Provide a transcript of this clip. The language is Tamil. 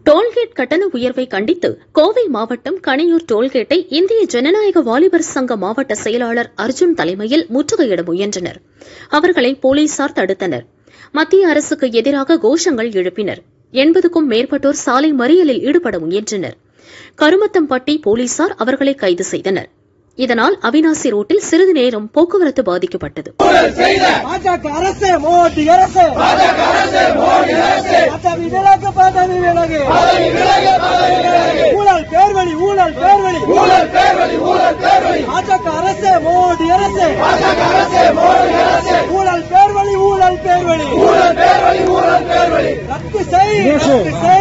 டோல்கேட் கட்டண உயர்வை கண்டித்து கோவை மாவட்டம் கணியூர் டோல்கேட்டை இந்திய ஜனநாயக வாலிபர் சங்க மாவட்ட செயலாளர் அர்ஜுன் தலைமையில் முற்றுகையிட முயன்றனர் அவர்களை போலீசார் தடுத்தனர் மத்திய அரசுக்கு எதிராக கோஷங்கள் எழுப்பினர் எண்பதுக்கும் மேற்பட்டோர் சாலை மறியலில் ஈடுபட முயன்றனர் கருமத்தம்பட்டி போலீசார் அவர்களை கைது செய்தனர் இதனால் அவினாசி ரோட்டில் சிறிது நேரம் போக்குவரத்து பாதிக்கப்பட்டது பாஜக அரசு மோடி அரசு பாஜக அரசு மோடி அரசு பதவி விலகு பதவி விலகு ஊழல் பேர்வழி ஊழல் பேர்வழி ஊழல் பேர்வழி ஊழல் பேர்வழி பாஜக அரசு மோடி அரசு பாஜக அரசு மோடி அரசு ஊழல் பேர்வழி ஊழல் பேர்வழி ஊழல் பேர்வழி ஊழல் பேர்வழி ரத்து செய் ரத்து செய்